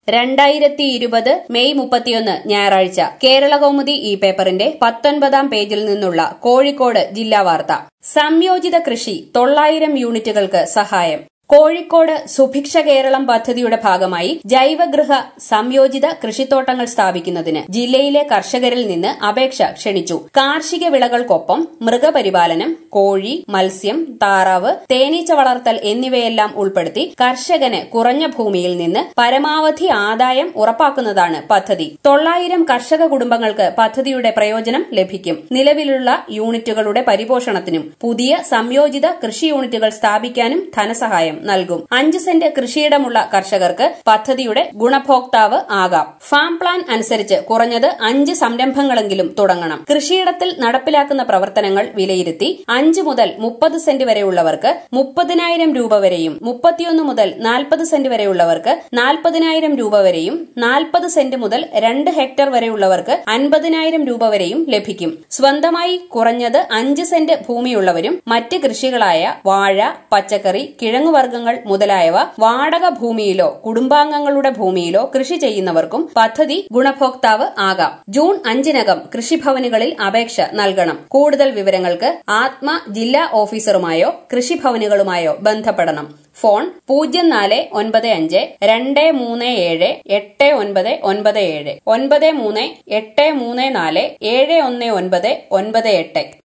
രണ്ടായിരത്തി ഇരുപത് മെയ് മുപ്പത്തിയൊന്ന് ഞായറാഴ്ച കേരളകൗമുദി ഈ പേപ്പറിന്റെ പത്തൊൻപതാം പേജിൽ നിന്നുള്ള കോഴിക്കോട് ജില്ലാ വാർത്ത സംയോജിത കൃഷി തൊള്ളായിരം യൂണിറ്റുകൾക്ക് സഹായം കോഴിക്കോട് സുഭിക്ഷ കേരളം പദ്ധതിയുടെ ഭാഗമായി ജൈവഗൃഹ സംയോജിത കൃഷിത്തോട്ടങ്ങൾ സ്ഥാപിക്കുന്നതിന് ജില്ലയിലെ കർഷകരിൽ നിന്ന് അപേക്ഷ ക്ഷണിച്ചു കാർഷിക വിളകൾക്കൊപ്പം മൃഗപരിപാലനം കോഴി മത്സ്യം താറാവ് തേനീച്ച വളർത്തൽ എന്നിവയെല്ലാം ഉൾപ്പെടുത്തി കർഷകന് കുറഞ്ഞ ഭൂമിയിൽ നിന്ന് പരമാവധി ആദായം ഉറപ്പാക്കുന്നതാണ് പദ്ധതി തൊള്ളായിരം കർഷക കുടുംബങ്ങൾക്ക് പദ്ധതിയുടെ പ്രയോജനം ലഭിക്കും നിലവിലുള്ള യൂണിറ്റുകളുടെ പരിപോഷണത്തിനും പുതിയ സംയോജിത കൃഷി യൂണിറ്റുകൾ സ്ഥാപിക്കാനും ധനസഹായം നൽകും അഞ്ച് സെന്റ് കൃഷിയിടമുള്ള കർഷകർക്ക് പദ്ധതിയുടെ ഗുണഭോക്താവ് ആകാം ഫാം പ്ലാൻ അനുസരിച്ച് കുറഞ്ഞത് അഞ്ച് സംരംഭങ്ങളെങ്കിലും തുടങ്ങണം കൃഷിയിടത്തിൽ നടപ്പിലാക്കുന്ന പ്രവർത്തനങ്ങൾ വിലയിരുത്തി അഞ്ച് മുതൽ മുപ്പത് സെന്റ് വരെയുള്ളവർക്ക് മുപ്പതിനായിരം രൂപ വരെയും മുപ്പത്തിയൊന്ന് മുതൽ നാൽപ്പത് സെന്റ് വരെയുള്ളവർക്ക് നാൽപ്പതിനായിരം രൂപ വരെയും നാൽപ്പത് സെന്റ് മുതൽ രണ്ട് ഹെക്ടർ വരെയുള്ളവർക്ക് അൻപതിനായിരം രൂപ വരെയും ലഭിക്കും സ്വന്തമായി കുറഞ്ഞത് അഞ്ച് സെന്റ് ഭൂമിയുള്ളവരും മറ്റ് കൃഷികളായ വാഴ പച്ചക്കറി കിഴങ്ങുവർഗ്ഗങ്ങൾ മുതലായവ വാടക ഭൂമിയിലോ കുടുംബാംഗങ്ങളുടെ ഭൂമിയിലോ കൃഷി ചെയ്യുന്നവർക്കും പദ്ധതി ഗുണഭോക്താവ് ആകാം ജൂൺ അഞ്ചിനകം കൃഷിഭവനുകളിൽ അപേക്ഷ നൽകണം കൂടുതൽ വിവരങ്ങൾക്ക് ആത്മ ജില്ലാ ഓഫീസറുമായോ കൃഷിഭവനുകളുമായോ ബന്ധപ്പെടണം ഫോൺ പൂജ്യം നാല് ഒൻപത് അഞ്ച് രണ്ട് മൂന്ന് ഏഴ് എട്ട് ഒൻപത് ഒൻപത് ഏഴ് ഒൻപത് മൂന്ന് എട്ട് മൂന്ന് നാല് ഏഴ് ഒന്ന് ഒൻപത് ഒൻപത് എട്ട്